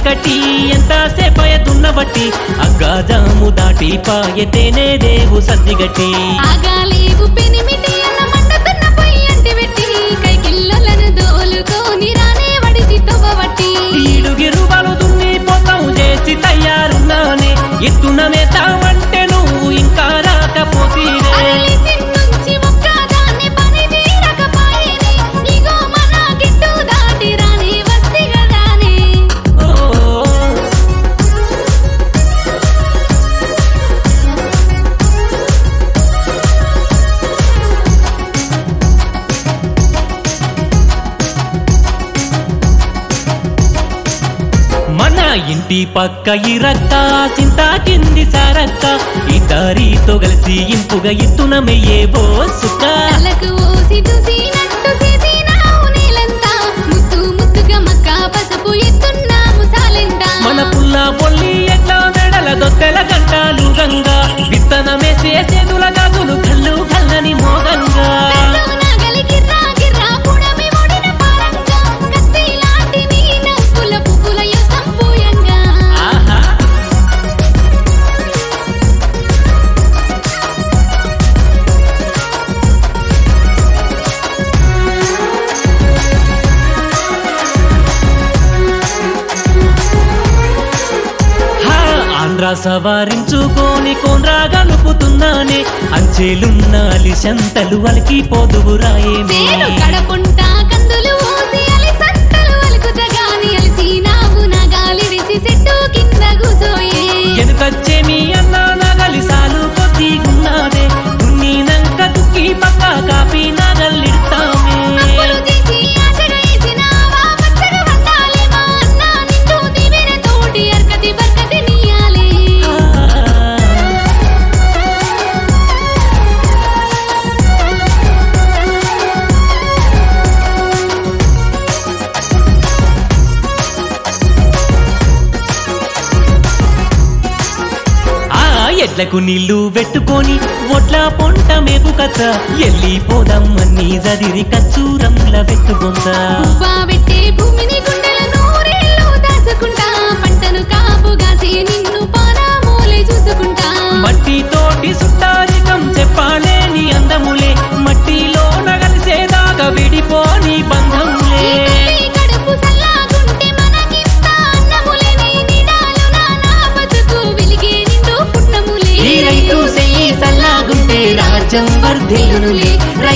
చీకటి ఎంత సేపయ దున్నబట్టి అగ్గాజాము దాటి పాయతేనే దేవు సద్దిగట్టి ఆగాలేవు పెనిమిటి అన్న మండుతున్న పొయ్యి అంటి పెట్టి కైకిల్లలను దోలుకొని రానే వడిచి తవ్వబట్టి ఈడుగిరువలు దున్ని పోతాం చేసి తయారున్నానే ఎత్తున మేతావంటే నువ్వు ఇంకా రాకపోతీరే అరలిసి నుంచి ఒక్కదాన్ని పని తీరకపాయని ఇగో మన గిట్టు దాటి రాని వస్తి గదానే ఓ మన ఇంటి పక్క ఇరక్క సింత కింది సారక్క ఇద్దరితో కలిసి ఇంపుగా ఇత్తున మెయ్యేవో సుక్క కళ్ళకు ఓసి చూసినట్టు చేసినావు నీలంతా ముత్తు ముత్తుగా మక్క పసుపు ఎత్తున్నాము సాలెంట మన పుల్ల పొల్లి ఎట్లా మెడల దొత్తెల గంటాలు గంగా విత్తనమేసే చేతుల గాజులు కళ్ళు కల్లని మోగంగా పెళ్ళు నగలి గిర్రా గిర్రా పుడమి ముడిన పారంగా కత్తి లాంటి నీ నవ్వుల పువ్వుల యుద్ధం పూయంగా ఆహా హా, ఆంధ్ర సవారించుకొని కోన్రా గలుపుతున్నానే అంచెలున్న అలిశంతలు అలికి పోదువు సేను రాయేమే కడపుంటా కందులు ఊసి అలి సంతలు అలుకుత గాని అలిసి నావు నగాలిడిసి చెట్టు కింద కూసోయే ఎనుకచ్చే మీ అన్న నగలి సాలు కొద్దిగున్నాదే దున్నినంక దుక్కి పక్క కాపీ నగలిడతామే అప్పులు తీసి ఆశగా వేసినావా పచ్చగా వండాలి మా అన్న నిన్ను దివిన తోటి అర్కతి బర్కతి నీయాలి ఆ ఎడ్లకు నీళ్లు పెట్టుకొని ఒట్ల పొంట మేపు కథ ఎల్లిపోదమ్మని జదిరి కచ్చూరంల పెట్టుకుందా పువ్వా పెట్టే భూమిని గుండెల నూరేళ్ళు దాచుకుంటా పంటను కాపుగాసి నిన్ను పారామూలే చూసుకుంటా మట్టి తోటి సుట్టారికం చెప్పాలేని అందములే మట్టిలో నగలిసేదాకా విడిపోని బంధములే ఈ తల్లి కడుపు సల్లాగుంటే మనకింత అన్నములే నీ నిడాలు నా నా బతుకు వెలిగే నిండు పుట్నములే ఈ రైతు సెయ్యి సల్లాగుంటే రాజ్యం వర్ధిల్లునులే